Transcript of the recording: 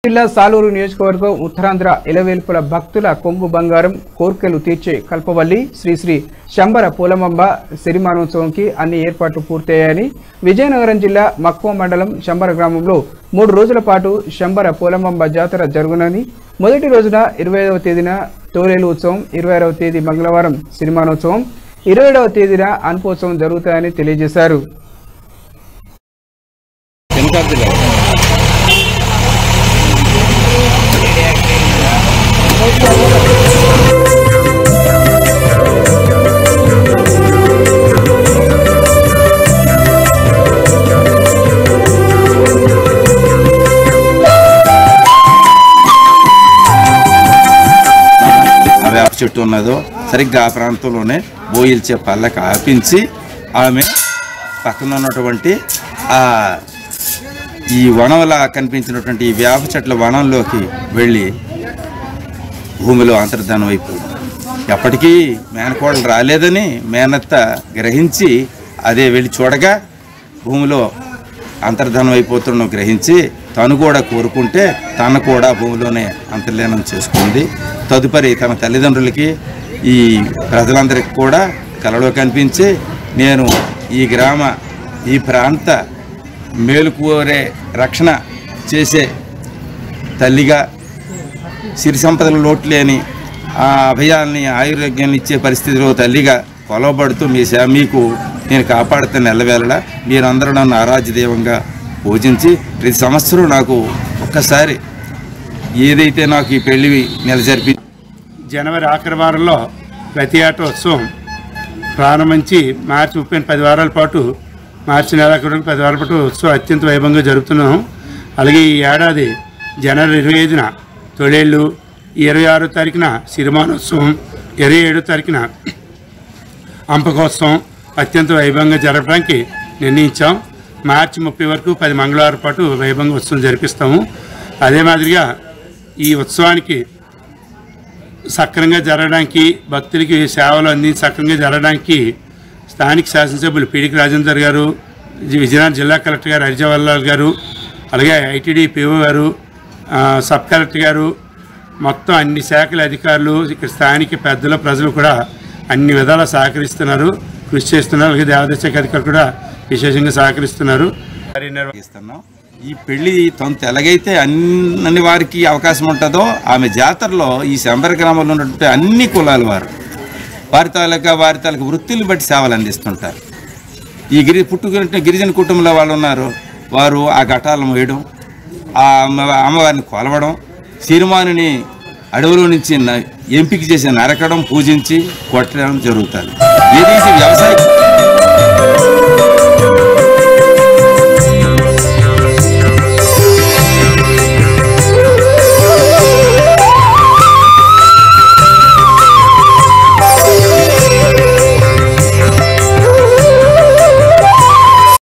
జిల్లా సాలూరు నియోజకవర్గం ఉత్తరాంధ్ర ఇలవేల్పుల భక్తుల కొంగు బంగారం కోర్కెలు తీర్చే కల్పవల్లి శ్రీ శ్రీ శంబర పూలమంబ సిరిమానోత్సవంకి అన్ని ఏర్పాట్లు పూర్తయ్యాయని విజయనగరం జిల్లా మక్కువ మండలం శంబర గ్రామంలో మూడు రోజుల పాటు శంబర పూలమంబ జాతర జరుగునని మొదటి రోజున ఇరవై ఐదవ తేదీన తోలేలు ఉత్సవం ఇరవై ఆరవ తేదీ మంగళవారం సిరిమానోత్సవం ఇరవై ఏడవ తేదీన అన్పోత్సవం జరుగుతాయని తెలియజేశారు ఆ వేప చెట్టు ఉన్నదో సరిగ్గా ఆ ప్రాంతంలోనే బోయిల్చే పళ్ళకి ఆపించి ఆమె పక్కన ఉన్నటువంటి ఆ ఈ వనంలా కనిపించినటువంటి ఈ వేప చెట్ల వనంలోకి వెళ్ళి భూమిలో అంతర్ధానం అయిపోయింది ఎప్పటికీ మేనకోడలు రాలేదని మేనత్త గ్రహించి అదే వెళ్ళి చూడగా భూమిలో అంతర్ధానం అయిపోతుండడం గ్రహించి తను కూడా కోరుకుంటే తను కూడా భూమిలోనే అంతర్లీనం చేసుకుంది తదుపరి తన తల్లిదండ్రులకి ఈ ప్రజలందరికీ కూడా కలలో కనిపించి నేను ఈ గ్రామ ఈ ప్రాంత మేలు కోరే రక్షణ చేసే తల్లిగా సిరి సంపదల లోటు లేని ఆ అభయాల్ని ఆయుర్వేద్యాన్ని ఇచ్చే పరిస్థితిలో తల్లిగా కొలవబడుతూ మీ సే మీకు నేను కాపాడుతాను ఎల్లవేళలా మీరందరూ నన్ను ఆరాధ్య దైవంగా పూజించి ప్రతి సంవత్సరం నాకు ఒక్కసారి ఏదైతే నాకు ఈ పెళ్లి నెల జరిపి జనవరి ఆఖరి వారంలో ప్రతి ఏటా ఉత్సవం ప్రారంభించి మార్చి ముప్పై పది వారాల పాటు మార్చి నెలాఖరు పది వారాల పాటు ఉత్సవం అత్యంత వైభవంగా జరుపుతున్నాం అలాగే ఈ ఏడాది జనవరి ఇరవై ఐదున తొలేళ్ళు ఇరవై ఆరో తారీఖున సిరిమానోత్సవం ఇరవై ఏడో తారీఖున అంపకోత్సవం అత్యంత వైభవంగా జరపడానికి నిర్ణయించాం మార్చి ముప్పై వరకు పది మంగళవారం పాటు వైభవంగా ఉత్సవం జరిపిస్తాము అదే మాదిరిగా ఈ ఉత్సవానికి సక్రంగా జరగడానికి భక్తులకి సేవలు అంది సక్రంగా జరగడానికి స్థానిక శాసనసభ్యులు పీడికి రాజేందర్ గారు జి- విజయనగరం జిల్లా కలెక్టర్ గారు హరిజవల్లాల్ గారు అలాగే ఐటీడీ పిఓ గారు ఆ, సబ్ కలెక్టర్ గారు మొత్తం అన్ని శాఖల అధికారులు ఇక్కడ స్థానిక పెద్దలు ప్రజలు కూడా అన్ని విధాలా సహకరిస్తున్నారు కృషి చేస్తున్నారు అలాగే దేవాదాయ శాఖ అధికారులు కూడా విశేషంగా సహకరిస్తున్నారు కార్యనిర్వ- చేస్తున్నాం ఈ పెళ్లి తొంత ఎలాగైతే అన్ని వారికి అవకాశం ఉంటుందో ఆమె జాతరలో ఈ శంబర గ్రామంలో ఉన్నటువంటి అన్ని కులాల వారు వారి తాలూకా వారి తాలూకా వృత్తులను బట్టి సేవలు అందిస్తుంటారు ఈ గిరి పుట్టుకున్న గిరిజన కుటుంబంలో వాళ్ళు ఉన్నారు వారు ఆ ఘటాలను వేయడం ఆ అమ్మ అమ్మవారిని కొలవడం సిరిమానుని అడవులో నుంచి న- ఎంపిక చేసి నరకడం పూజించి కొట్టడం జరుగుతుంది ఏదైతే వ్యవసాయ